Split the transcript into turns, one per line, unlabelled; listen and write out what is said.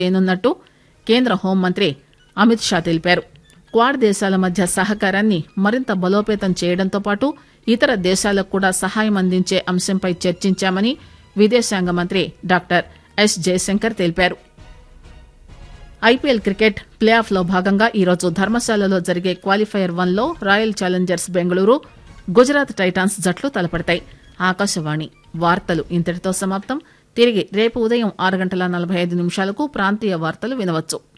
చేయనున్నట్టు కేంద్ర హోంమంత్రి అమిత్ షా తెలిపారు క్వాడ్ దేశాల మధ్య సహకారాన్ని మరింత బలోపేతం చేయడంతో పాటు ఇతర దేశాలకు కూడా సహాయం అందించే అంశంపై చర్చించామని విదేశాంగ మంత్రి డాక్టర్ ఎస్ జయశంకర్ తెలిపారు ఐపీఎల్ క్రికెట్ ప్లే ఆఫ్ లో భాగంగా ఈరోజు ధర్మశాలలో జరిగే క్వాలిఫైయర్ వన్ లో royal challengers Bengaluru Gujarat titans జట్లు తలపడతాయి ఆకాశవాణి వార్తలు ఇంతటితో సమాప్తం తిరిగి రేపు ఉదయం ఆరు గంటల నలభై ఐదు నిమిషాలకు ప్రాంతీయ వార్తలు వినవచ్చు